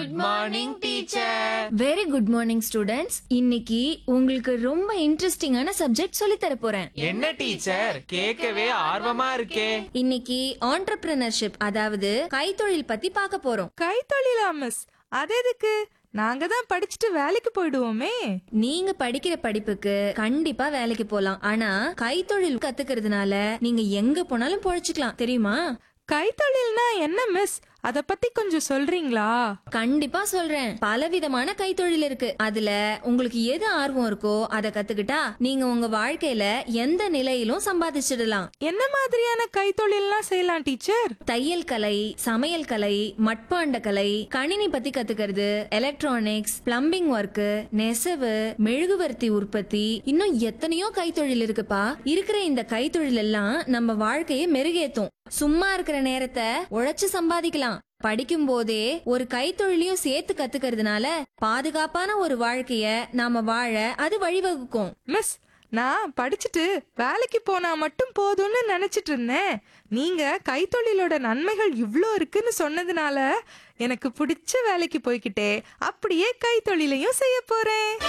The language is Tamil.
good morning teacher very good morning students இன்னைக்கு உங்களுக்கு ரொம்ப இன்ட்ரெஸ்டிங்கான சப்ஜெக்ட் சொல்லி தர போறேன் என்ன டீச்சர் கேட்கவே ஆர்வமா இருக்கே இன்னைக்கு ஆண்டர்பிரினர்ஷிப் அதாவது கைத்தொழில் பத்தி பார்க்க போறோம் கைத்தொழிலா மிஸ் அது எதுக்கு நாங்க தான் படிச்சுட்டு வேலைக்கு போயிடுவோமே நீங்க படிக்கிற படிப்புக்கு கண்டிப்பா வேலைக்கு போலாம் ஆனா கைத்தொழில் கத்துக்கிறதுனால நீங்க எங்க போனாலும் பொழைச்சுக்கலாம் தெரியுமா கைத்தொழில்னா என்ன மிஸ் அத பத்தி கொஞ்சம் சொல்றீங்களா கண்டிப்பா சொல்றேன் பலவிதமான கைத்தொழில் இருக்கு அதுல உங்களுக்கு எது ஆர்வம் இருக்கோ அதை கத்துக்கிட்டா நீங்க உங்க வாழ்க்கையில எந்த நிலையிலும் சம்பாதிச்சிடலாம் என்ன மாதிரியான கைத்தொழில்லாம் செய்யலாம் டீச்சர் தையல் கலை சமையல் கலை மட்பாண்ட கலை கணினி பத்தி கத்துக்கிறது எலக்ட்ரானிக்ஸ் பிளம்பிங் ஒர்க்கு நெசவு மெழுகுவர்த்தி உற்பத்தி இன்னும் எத்தனையோ கைத்தொழில் இருக்குப்பா இருக்கிற இந்த கைத்தொழில் எல்லாம் நம்ம வாழ்க்கையை மெருகேத்தும் சும்மா இருக்கிற நேரத்தை உழைச்சு சம்பாதிக்கலாம் படிக்கும் போதே ஒரு கைத்தொழிலையும் சேர்த்து கத்துக்கிறதுனால பாதுகாப்பான ஒரு வாழ்க்கைய நாம வாழ அது வழிவகுக்கும் மிஸ் நான் படிச்சுட்டு வேலைக்கு போனா மட்டும் போதும்னு நினைச்சிட்டு இருந்தேன் நீங்க கைத்தொழிலோட நன்மைகள் இவ்ளோ இருக்குன்னு சொன்னதுனால எனக்கு பிடிச்ச வேலைக்கு போய்கிட்டே அப்படியே கைத்தொழிலையும் செய்ய போறேன்